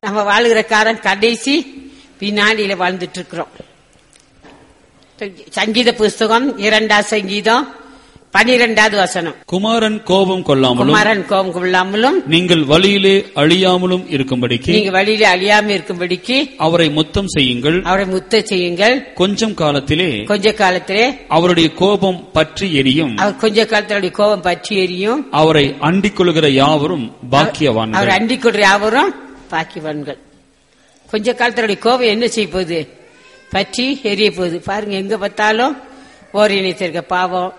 நம்ம வாழுகிற காலம் கடைசி வினாடியில வாழ்ந்துட்டு இருக்கிறோம் சங்கீத புஸ்தகம் இரண்டாம் சங்கீதம் பனிரெண்டாவது வசனம் குமாரன் கோபம் கொள்ளாமலும் குமாரன் கோபம் கொள்ளாமலும் நீங்கள் வழியிலே அழியாமலும் இருக்கும்படிக்கு நீங்க வழியில அழியாம இருக்கும்படிக்கு அவரை முத்தம் செய்யுங்கள் அவரை முத்த செய்யுங்கள் கொஞ்சம் காலத்திலே கொஞ்ச காலத்திலே அவருடைய கோபம் பற்றி எரியும் அவர் கொஞ்ச காலத்தினுடைய கோபம் பற்றி எரியும் அவரை அண்டிக் கொள்கிற யாவரும் பாக்கியவான்கள் அவர் அண்டிக் கொள்ற யாவரும் பாக்கியவான்கள் கொஞ்ச காலத்தினுடைய கோபம் என்ன செய்ய போகுது பற்றி எரிய போகுது பாருங்க எங்க பார்த்தாலும் ஓரிணைத்திருக்க பாவம்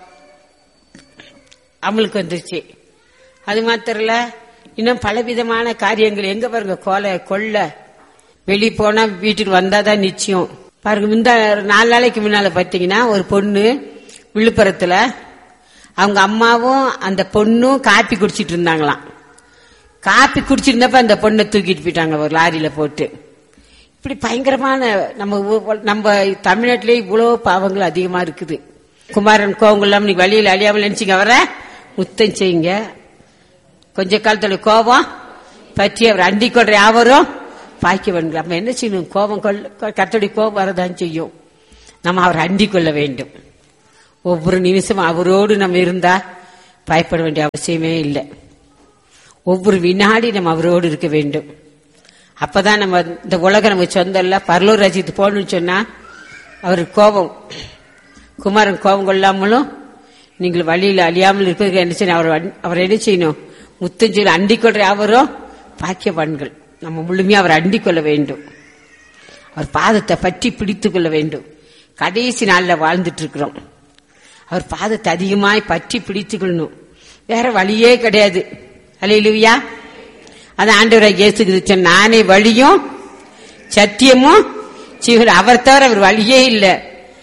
அமலுக்கு வந்துருச்சு அது மாத்திரம் இல்ல இன்னும் பலவிதமான காரியங்கள் எங்க பாருங்க கொலை கொள்ள வெளி போனா வீட்டுக்கு வந்தாதான் நிச்சயம் பாருங்க இந்த நாலு நாளைக்கு முன்னால பாத்தீங்கன்னா ஒரு பொண்ணு விழுப்புரத்துல அவங்க அம்மாவும் அந்த பொண்ணும் காப்பி குடிச்சிட்டு இருந்தாங்களாம் காப்பி குடிச்சிருந்தப்ப அந்த பொண்ணை தூக்கிட்டு போயிட்டாங்க ஒரு லாரியில போட்டு இப்படி பயங்கரமான நம்ம ஊ- நம்ம தமிழ்நாட்டிலே இவ்வளவு பாவங்கள் அதிகமா இருக்குது குமாரன் கோவங்குள்ளாம நீ வழியில் அழியாமல் நினைச்சீங்க அவரை முத்தம் செய்யுங்க கொஞ்ச காலத்துல கோபம் பற்றி அவர் அண்டி கொள்ற யாவரும் பாய்க்கவன்கள் நம்ம என்ன செய்யணும் கோபம் கொள்ள கத்தடி கோபம் வரதான் செய்யும் நம்ம அவர் அண்டிக் கொள்ள வேண்டும் ஒவ்வொரு நிமிஷம் அவரோடு நம்ம இருந்தா பயப்பட வேண்டிய அவசியமே இல்லை ஒவ்வொரு வினாடி நம்ம அவரோடு இருக்க வேண்டும் அப்பதான் நம்ம இந்த உலகம் நம்ம சொந்தம் இல்ல பரலூர் ராஜ்யத்துக்கு போகணும்னு சொன்னா அவர் கோபம் குமாரன் கோபம் கொள்ளாமலும் நீங்கள் வழியில் அழியாமல் இருப்பதற்கு என்ன செய்யணும் அவர் அன்- அவர் என்ன செய்யணும் முத்தஞ்சொல்லி அண்டிக் கொள்ற அவரும் பாக்கியவான்கள் நம்ம முழுமையா அவர் அண்டிக் கொள்ள வேண்டும் அவர் பாதத்தை பற்றி பிடித்துக் கொள்ள வேண்டும் கடைசி நாள்ல வாழ்ந்துட்டு இருக்கிறோம் அவர் பாதத்தை அதிகமாய் பற்றி பிடித்துக் கொள்ளணும் வேற வழியே கிடையாது அலையிலுவியா அது ஆண்டவராக இயேசு கிறிஸ்து நானே வழியும் சத்தியமும் ஜீவன் அவர் தவிர அவர் வழியே இல்லை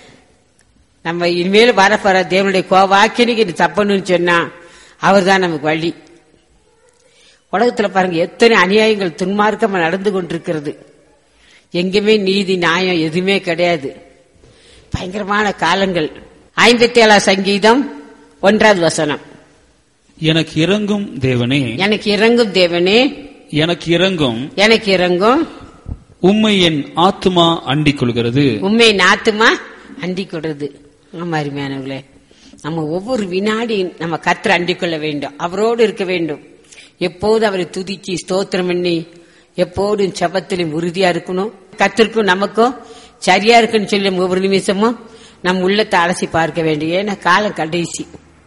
நம்ம இனிமேல் வரப்போற தேவனுடைய கோவாக்கினிக்கு இது தப்பணும்னு சொன்னா அவர் தான் நமக்கு வழி உலகத்துல பாருங்க எத்தனை அநியாயங்கள் துன்மார்க்கமா நடந்து கொண்டிருக்கிறது எங்குமே நீதி நியாயம் எதுவுமே கிடையாது பயங்கரமான காலங்கள் ஐம்பத்தி ஏழாம் சங்கீதம் ஒன்றாவது வசனம் எனக்கு இறங்கும் தேவனே எனக்கு இறங்கும் தேவனே எனக்கு இறங்கும் எனக்கு இறங்கும் உம்மை என் ஆத்துமா அண்டிக் கொள்கிறது உண்மை நாத்துமா அண்டி கொடுறது ஆமா அருமையானவர்களே நம்ம ஒவ்வொரு வினாடியும் நம்ம கத்திர அண்டிக் கொள்ள வேண்டும் அவரோடு இருக்க வேண்டும் எப்போது அவரை துதிச்சு ஸ்தோத்திரம் பண்ணி எப்போதும் செபத்திலும் உறுதியா இருக்கணும் கத்திற்கும் நமக்கும் சரியா இருக்குன்னு சொல்லி நம்ம ஒவ்வொரு நிமிஷமும் நம் உள்ளத்தை அலசி பார்க்க வேண்டும் ஏன்னா காலம் கடைசி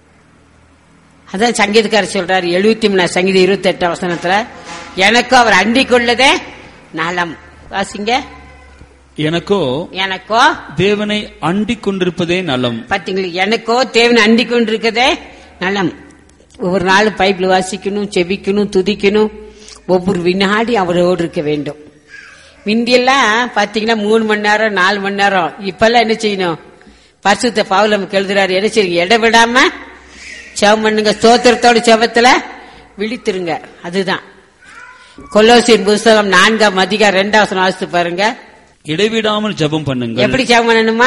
அதான் சங்கீதக்காரர் சொல்றாரு எழுபத்தி மூணாம் சங்கீதம் இருபத்தி எட்டாம் வசனத்துல எனக்கும் அவர் அண்டிக் கொள்ளதே நலம் வாசிங்க எனக்கோ எனக்கோ தேவனை அண்டிக் கொண்டிருப்பதே நலம் பாத்தீங்களா எனக்கோ தேவன் அண்டி கொண்டிருக்கதே நலம் ஒவ்வொரு நாளும் பைபிள் வாசிக்கணும் செபிக்கணும் துதிக்கணும் ஒவ்வொரு வினாடி அவரோடு இருக்க வேண்டும் முந்தியெல்லாம் பாத்தீங்கன்னா மூணு மணி நேரம் நாலு மணி நேரம் இப்பெல்லாம் என்ன செய்யணும் பரிசுத்த பவுல் நமக்கு எழுதுறாரு என்ன செய்யுங்க இட விடாம செவம் பண்ணுங்க ஸ்தோத்திரத்தோட செவத்துல விழித்திருங்க அதுதான் கொல்லோசின் புஸ்தகம் நான்காம் அதிகாரம் ரெண்டாவது வாசித்து பாருங்க இடைவிடாமல் ஜெபம் பண்ணுங்கள் எப்படி ஜெபம் பண்ணணுமா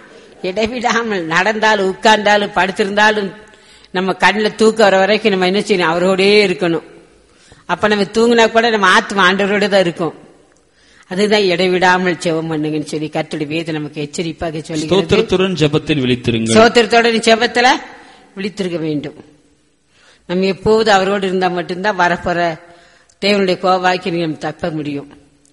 இடைவிடாமல் நடந்தாலும் உட்கார்ந்தாலும் படுத்திருந்தாலும் நம்ம கண்ணில் தூக்கம் வர வரைக்கும் நம்ம என்ன செய்யணும் அவரோடே இருக்கணும் அப்ப நம்ம தூங்கினா கூட நம்ம ஆத்மா ஆண்டவரோட தான் இருக்கும் அதுதான் இடைவிடாமல் ஜெபம் பண்ணுங்கன்னு சொல்லி கத்துடைய வேத நமக்கு எச்சரிப்பாக சொல்லி ஸ்தோத்திரத்துடன் ஜெபத்தில் விழித்திருங்கள் சோத்திரத்தோட நீ ஜெபத்துல விழித்திருக்க வேண்டும் நம்ம எப்போது அவரோடு இருந்தா மட்டும்தான் வரப்போற தேவனுடைய கோவாக்கி நம்ம தப்ப முடியும்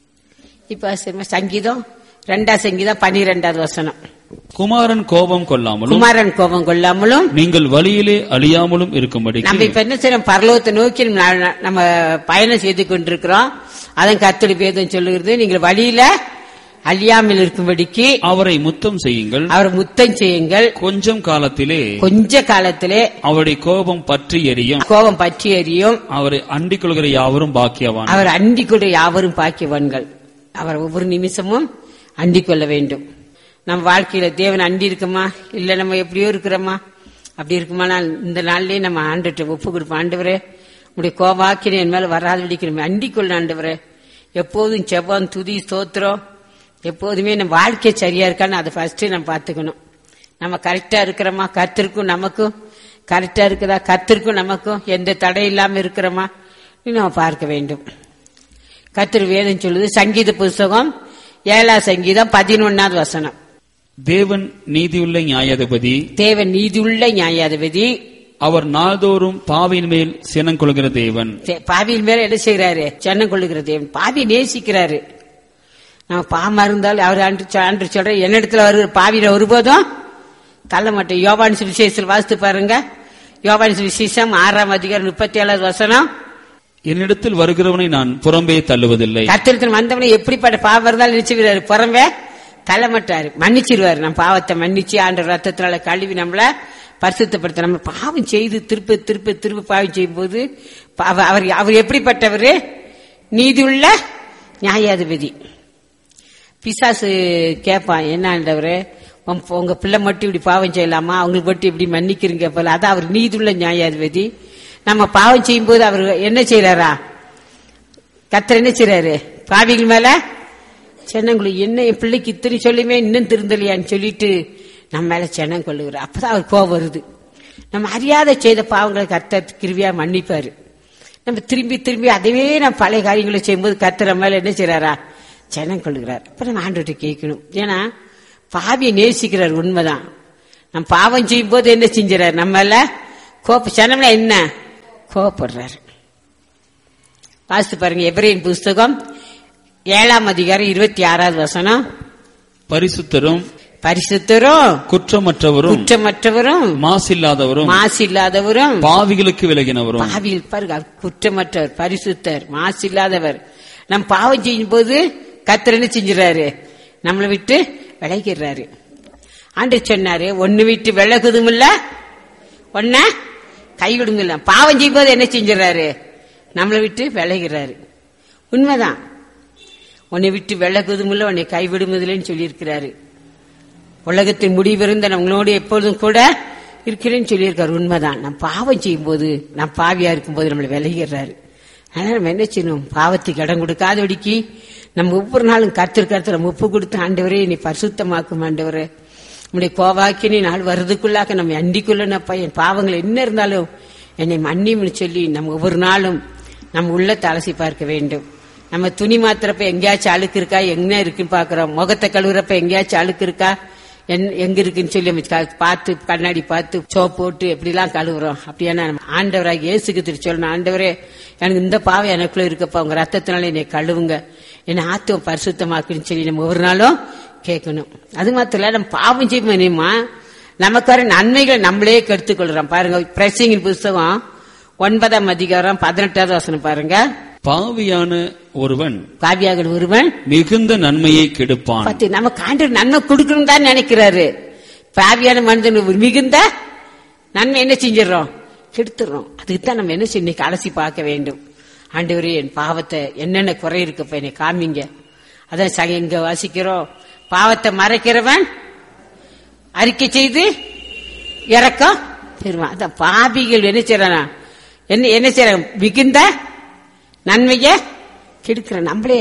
இப்ப சரி, சங்கீதம் ரெண்டாம் சங்கீதம் பனிரெண்டாவது வசனம் குமாரன் கோபம் கொள்ளாமலும் குமாரன் கோபம் கொள்ளாமலும் நீங்கள் வழியிலே அழியாமலும் இருக்கும்படிக்கு நம்ம இப்ப என்ன செய்யறோம் பரலோகத்தை நோக்கி நம்ம நம்ம பயணம் செய்து கொண்டிருக்கிறோம் அதன் கத்தடி வேதம் சொல்லுகிறது நீங்கள் வழியில அழியாமல் இருக்கும்படிக்கு அவரை முத்தம் செய்யுங்கள் அவர் முத்தம் செய்யுங்கள் கொஞ்சம் காலத்திலே கொஞ்ச காலத்திலே அவருடைய கோபம் பற்றி எரியும் கோபம் பற்றி எறியும் அவரை அண்டிக் கொள்கிற யாவரும் பாக்கியவான் அவர் அண்டிக் கொண்டு யாவரும் பாக்கியவான்கள் அவர் ஒவ்வொரு நிமிஷமும் அண்டிக் கொள்ள வேண்டும் நம்ம வாழ்க்கையில தேவன் அண்டி இருக்குமா இல்ல நம்ம எப்படியோ இருக்கிறோமா அப்படி இருக்குமானா இந்த நாள்லயே நம்ம ஆண்டுட்டு ஒப்பு கொடுப்போம் ஆண்டவரே உடைய கோபாக்கின என் மேல வராது நம்ம அண்டிக் கொள்ள ஆண்டவரே எப்போதும் செவ்வான் துதி ஸ்தோத்திரம் எப்போதுமே நம்ம வாழ்க்கை சரியா இருக்கான்னு அதை ஃபர்ஸ்ட் நம்ம பார்த்துக்கணும் நம்ம கரெக்டா இருக்கிறோமா கத்திற்கும் நமக்கும் கரெக்டா இருக்குதா கத்திற்கும் நமக்கும் எந்த தடை இல்லாம இருக்கிறோமா நம்ம பார்க்க வேண்டும் கத்திர வேதம் சொல்லுது சங்கீத புஸ்தகம் ஏழாம் சங்கீதம் பதினொன்னாவது வசனம் தேவன் நீதியுள்ள நியாயாதிபதி தேவன் நீதியுள்ள நியாயாதிபதி அவர் நாள்தோறும் பாவியின் மேல் சினம் கொள்கிற தேவன் தே- பாவியின் மேல என்ன செய்யறாரு சென்னம் கொள்ளுகிற தேவன் பாவி நேசிக்கிறாரு நம்ம பாவமா இருந்தாலும் அவர் அன்று சொ- அன்று சொல்ற என்னிடத்துல வருகிற பாவியில ஒருபோதும் தள்ள மாட்டேன் யோவான் சுவிசேஷத்தில் வாசித்து பாருங்க யோவான் சுவிசேஷம் ஆறாம் அதிகாரம் முப்பத்தி ஏழாவது வசனம் என்னிடத்தில் வருகிறவனை நான் புறம்பே தள்ளுவதில்லை கத்திரத்தில் வந்தவனை எப்படிப்பட்ட பாவம் இருந்தாலும் நினைச்சுக்கிறாரு புறம்பே தள்ள மாட்டாரு மன்னிச்சிருவாரு நம்ம பாவத்தை மன்னிச்சு ஆண்ட ரத்தத்தினால கழுவி நம்மள பரிசுத்தப்படுத்த நம்ம பாவம் செய்து திருப்ப திருப்ப திருப்ப பாவம் செய்யும் போது அவர் அவர் எப்படிப்பட்டவர் நீதியுள்ள நியாயாதிபதி பிசாசு கேட்பான் என்ன ஆண்டவரே உம் உங்க பிள்ளை மட்டும் இப்படி பாவம் செய்யலாமா அவங்களுக்கு மட்டும் இப்படி மன்னிக்கிறீங்க போல அதான் அவர் நீதியுள்ள நியாயாதிபதி நம்ம பாவம் செய்யும்போது அவர் என்ன செய்யறாரா கத்தர் என்ன செய்றாரு பாவிகள் மேல சென்னங்குழு என்ன என் பிள்ளைக்கு இத்தனை சொல்லுமே இன்னும் திருந்தலையான்னு சொல்லிட்டு நம்ம மேல சென்னம் கொள்ளுகிறார் அப்பதான் அவர் கோபம் வருது நம்ம அறியாத செய்த பாவங்களை கத்தர் கிருவியா மன்னிப்பாரு நம்ம திரும்பி திரும்பி அதவே நம்ம பழைய காரியங்களை செய்யும்போது கத்தர் நம்ம மேல என்ன செய்றாரா சென்னம் கொள்ளுகிறார் அப்ப நம்ம ஆண்டுகிட்ட கேட்கணும் ஏன்னா பாவியை நேசிக்கிறார் உண்மைதான் நம்ம பாவம் செய்யும் போது என்ன செஞ்சுறாரு நம்ம மேல கோப்ப சனம்ல என்ன கோவப்படுறாரு வாசித்து பாருங்க எப்ரேன் புஸ்தகம் ஏழாம் அதிகாரம் இருபத்தி ஆறாவது வசனம் பரிசுத்தரும் பரிசுத்தரும் குற்றமற்றவரும் குற்றமற்றவரும் மாசில்லாதவரும் மாசு இல்லாதவரும் பாவிகளுக்கு விலகினவரும் பாவியில் பாருங்க அவர் குற்றமற்றவர் பரிசுத்தர் மாசு இல்லாதவர் நம் பாவம் செய்யும் போது கத்தர் என்ன செஞ்சுறாரு நம்மளை விட்டு விலகிடுறாரு ஆண்டு சொன்னாரு ஒன்னு விட்டு விலகுதும் இல்ல ஒன்ன கைவிடுங்க பாவம் செய்யும் போது என்ன செஞ்சுறாரு நம்மளை விட்டு விலகிறாரு உண்மைதான் உன்னை விட்டு விலகுதும் இல்ல உன்னை கைவிடுவதில்லைன்னு சொல்லியிருக்கிறாரு உலகத்தின் முடிவிருந்த நம்மளோடு எப்பொழுதும் கூட இருக்கிறேன்னு சொல்லியிருக்காரு உண்மைதான் நம்ம பாவம் செய்யும்போது நம்ம பாவியா இருக்கும்போது நம்மளை விலகிடுறாரு அதனால நம்ம என்ன செய்யணும் பாவத்துக்கு இடம் கொடுக்காதபடிக்கு நம்ம ஒவ்வொரு நாளும் கருத்து கருத்து நம்ம உப்பு கொடுத்து ஆண்டவரே நீ பரிசுத்தமாக்கும் ஆண்டவரே நம்முடைய கோவாக்கினி நாள் வருதுக்குள்ளாக்க நம்ம அண்டிக்குள்ளனப்பா என் பாவங்கள் என்ன இருந்தாலும் என்னை மன்னியும்னு சொல்லி நம்ம ஒவ்வொரு நாளும் நம்ம உள்ளத்தை அலசி பார்க்க வேண்டும் நம்ம துணி மாத்திரப்ப எங்கேயாச்சும் அழுக்கு இருக்கா எங்க இருக்குன்னு பாக்குறோம் முகத்தை கழுவுறப்ப எங்கேயாச்சும் அழுக்கு இருக்கா என்- எங்க இருக்குன்னு சொல்லி நம்ம க- பார்த்து கண்ணாடி பார்த்து சோப் போட்டு எப்படிலாம் கழுவுறோம் அப்படியான நம்ம ஆண்டவராக இயேசுக்கு திரு சொல்லணும் ஆண்டவரே எனக்கு இந்த பாவம் எனக்குள்ள இருக்கப்பா உங்க ரத்தத்தினால என்னை கழுவுங்க என்னை ஆத்துவம் பரிசுத்தமாக்குன்னு சொல்லி நம்ம ஒவ்வொரு நாளும் கேட்கணும் அது மாத்திரம் இல்ல நம்ம பாவம் செய்யுமா நமக்கு வர நன்மைகளை நம்மளே கெடுத்துக் கொள்றோம் பாருங்க பிரசிங்கின் புஸ்தகம் ஒன்பதாம் அதிகாரம் பதினெட்டாவது வசனம் பாருங்க பாவியான ஒருவன் காவியாக ஒருவன் மிகுந்த நன்மையை கெடுப்பான் பத்தி நம்ம காண்டு நன்மை கொடுக்கணும் தான் நினைக்கிறாரு பாவியான மனிதன் ஒரு மிகுந்த நன்மை என்ன செஞ்சிடறோம் கெடுத்துறோம் அதுக்கு தான் நம்ம என்ன செய்யணும் இன்னைக்கு அலசி பார்க்க வேண்டும் ஆண்டவரே என் பாவத்தை என்னென்ன குறை இருக்குப்ப என்னை காமிங்க அதான் சக இங்க வாசிக்கிறோம் பாவத்தை மறைக்கிறவன் அறிக்கை செய்து இறக்கம் பெறுவான் அதான் பாவிகள் என்ன செய்யறானா என்ன என்ன செய்யறாங்க மிகுந்த நன்மைய கெடுக்கிற நம்மளே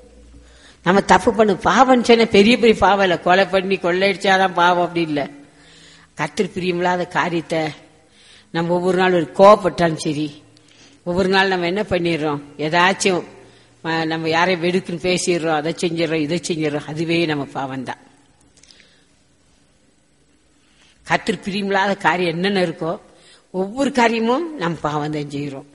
நம்ம தப்பு பண்ணு பாவம் சொன்ன பெரிய பெரிய பாவம் இல்ல கொலை பண்ணி கொள்ளையடிச்சாதான் பாவம் அப்படி இல்ல கத்திரி பிரியமில்லாத காரியத்தை நம்ம ஒவ்வொரு நாள் ஒரு கோவப்பட்டாலும் சரி ஒவ்வொரு நாள் நம்ம என்ன பண்ணிடுறோம் ஏதாச்சும் அஹ், நம்ம யாரையும் வெடுக்குன்னு பேசிடுறோம் அதை செஞ்சிடறோம் இதை செஞ்சிடறோம் அதுவே நம்ம பாவம் தான் கத்திரி பிரியமில்லாத காரியம் என்னென்ன இருக்கோ ஒவ்வொரு காரியமும் நம்ம பாவம் தான் செய்கிறோம்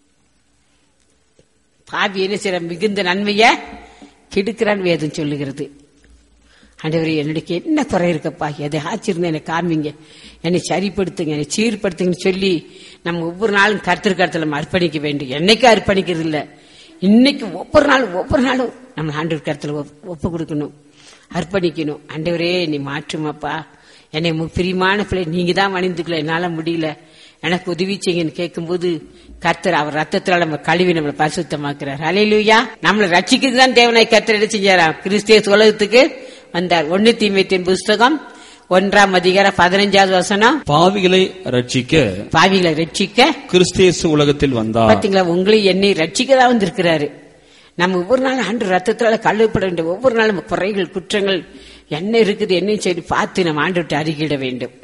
பாவி என்ன செய்யற மிகுந்த நன்மைய கெடுக்கிறான் வேதம் சொல்லுகிறது ஆண்டவரே என்னுடைய என்ன குறை இருக்கப்பா எதை ஆச்சிருந்தா என்னை காமிங்க என்னை சரிப்படுத்துங்க என்னை சீர்படுத்துங்கன்னு சொல்லி நம்ம ஒவ்வொரு நாளும் கருத்து கருத்துல நம்ம அர்ப்பணிக்க வேண்டும் என்னைக்கும் அர்ப்பணிக்கிறது இல்ல இன்னைக்கு ஒவ்வொரு நாளும் ஒவ்வொரு நாளும் நம்ம ஆண்டவர் கருத்துல ஒப்- ஒப்பு கொடுக்கணும் அர்ப்பணிக்கணும் ஆண்டவரே நீ மாற்றுமாப்பா என்னை மு- பிரியமான பிள்ளை நீங்க தான் மணிந்துக்கல என்னால முடியல எனக்கு உதவி செய்யுங்கன்னு கேட்கும்போது கர்த்தர் அவர் ரத்தத்தினால நம்ம கழுவி நம்மளை பரிசுத்தமாக்குறார் அலையிலுயா நம்மளை ரட்சிக்கிறது தான் தேவனாய் கர்த்தர் என்ன செஞ்சாராம் கிறிஸ்திய உலகத்துக்கு வந்தார் ஒன்னு தீமைத்தின் புஸ்தகம் ஒன்றாம் அதிகாரம் பதினஞ்சாவது வசனம் பாவிகளை ரட்சிக்க பாவிகளை ரட்சிக்க கிறிஸ்தேசு உலகத்தில் வந்தார் பாத்தீங்களா உங்களை என்னை ரட்சிக்க தான் வந்திருக்கிறாரு நம்ம ஒவ்வொரு நாளும் ஆண்டு ரத்தத்தால கழுவப்பட வேண்டும் ஒவ்வொரு நாளும் குறைகள் குற்றங்கள் என்ன இருக்குது என்ன சரி பார்த்து நம்ம ஆண்டு விட்டு அறிக்கையிட வேண்டும்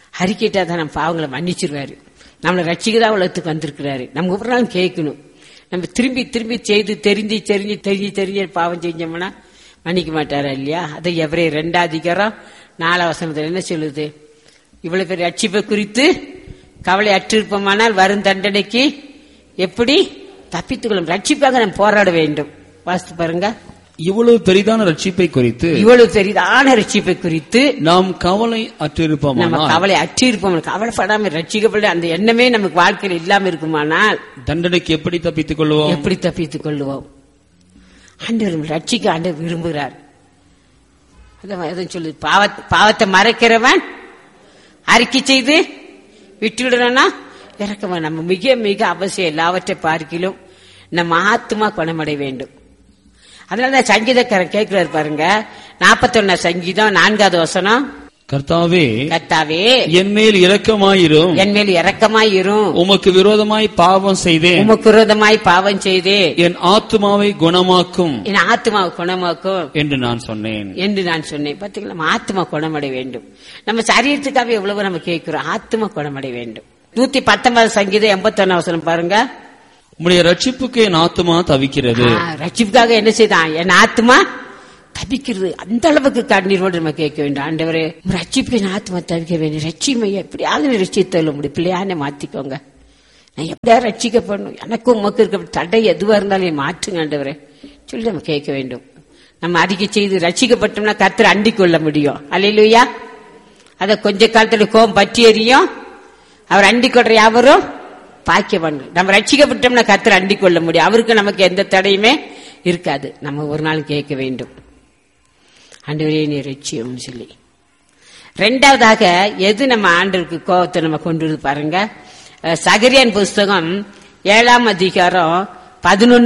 அறிக்கையிட்டா தான் நம்ம பாவங்களை மன்னிச்சிருவாரு நம்மளை ரட்சிக்க தான் உலகத்துக்கு வந்திருக்கிறாரு நம்ம ஒவ்வொரு நாளும் கேட்கணும் நம்ம திரும்பி திரும்பி செய்து தெரிஞ்சு தெரிஞ்சு தெரிஞ்சு தெரிஞ்சு பாவம் செஞ்சோம்னா மன்னிக்க மாட்டாரா இல்லையா அதை எவரே ரெண்டாதிகாரம் நாலா வசனத்துல என்ன சொல்லுது இவ்வளவு பேர் ரட்சிப்பை குறித்து கவலை அற்றிருப்போமானால் வரும் தண்டனைக்கு எப்படி தப்பித்துக்கொள்ளும் ரட்சிப்பாக நம்ம போராட வேண்டும் வாசித்து பாருங்க இவ்வளவு பெரிதான ரட்சிப்பை குறித்து இவ்வளவு பெரிதான ரட்சிப்பை குறித்து நாம் கவலை நம்ம அற்றிருப்போமானால் கவலை அற்றி இருப்போம் கவலைப்படாம ரட்சிக்கப்பட அந்த எண்ணமே நமக்கு வாழ்க்கையில் இல்லாம இருக்குமானால் தண்டனைக்கு எப்படி தப்பித்துக் கொள்வோம் எப்படி தப்பித்துக் கொள்வோம் ஆண்டவர் ரட்சிக்க ஆண்டவர் விரும்புகிறார் அதான் எதுவும் சொல்லுது பாவ- பாவத்தை மறைக்கிறவன் அறிக்கை செய்து விட்டுவிடணும்னா இறக்கவன் நம்ம மிக மிக அவசியம் எல்லாவற்றை பார்க்கிலும் நம்ம ஆத்மா குணமடைய வேண்டும் அதனாலதான் சங்கீதக்காரன் கேட்கிறாரு பாருங்க நாற்பத்தொன்னு சங்கீதம் நான்காவது வசனம் கர்த்தாவே கர்த்தாவே என் மேல் இரக்கமாயிரும் என் மேல் இரக்கமாய் இரும் உமக்கு விரோதமாய் பாவம் செய்தேன் உமக்கு விரோதமாய் பாவம் செய்தே என் ஆத்துமாவை குணமாக்கும் என் ஆத்மாவை குணமாக்கும் என்று நான் சொன்னேன் என்று நான் சொன்னேன் பாத்தீங்களா நம்ம ஆத்மா குணமடைய வேண்டும் நம்ம சரீரத்துக்காக எவ்வளவு நம்ம கேட்கிறோம் ஆத்மா குணமடைய வேண்டும் நூத்தி பத்தொன்பது சங்கீதம் எண்பத்தொன்னு அவசரம் பாருங்க உம்முடைய ரட்சிப்புக்கு என் ஆத்துமா தவிக்கிறது ஆ, ரட்சிப்புக்காக என்ன செய்தான் என் ஆத்மா தவிக்கிறது அந்த அளவுக்கு கண்ணீரோடு நம்ம கேட்க வேண்டும் ஆண்டவரே உம் ரட்சிப்புக்கு என் ஆத்மா தவிக்க வேண்டும் ரட்சிமையை எப்படியாவது ரட்சித்தள்ள முடியும் பிள்ளையான மாத்திக்கோங்க நான் எப்படியா ரட்சிக்கப்படணும் எனக்கும் உமக்கு இருக்க தடை எதுவா இருந்தாலும் என்னை மாற்றுங்க ஆண்டவரே சொல்லி நம்ம கேட்க வேண்டும் நம்ம அறிக்கை செய்து ரட்சிக்கப்பட்டோம்னா கர்த்தர் அண்டிக் கொள்ள முடியும் அல்லையா அத கொஞ்ச காலத்துல கோபம் பற்றி எறியும் அவர் அண்டிக் கொள்ற யாவரும் பாக்கியவான்கள் நம்ம ரட்சிக்கப்பட்டோம்னா கர்த்தர் அண்டிக் கொள்ள முடியும் அவருக்கு நமக்கு எந்த தடையுமே இருக்காது நம்ம ஒரு நாள் கேட்க வேண்டும் ஆண்டவரே நீ ரட்சியம் சொல்லி ரெண்டாவதாக எது நம்ம ஆண்டவருக்கு கோபத்தை நம்ம கொண்டு வருது பாருங்க அஹ் சகரியான் புஸ்தகம் ஏழாம் அதிகாரம் பதினொன்னு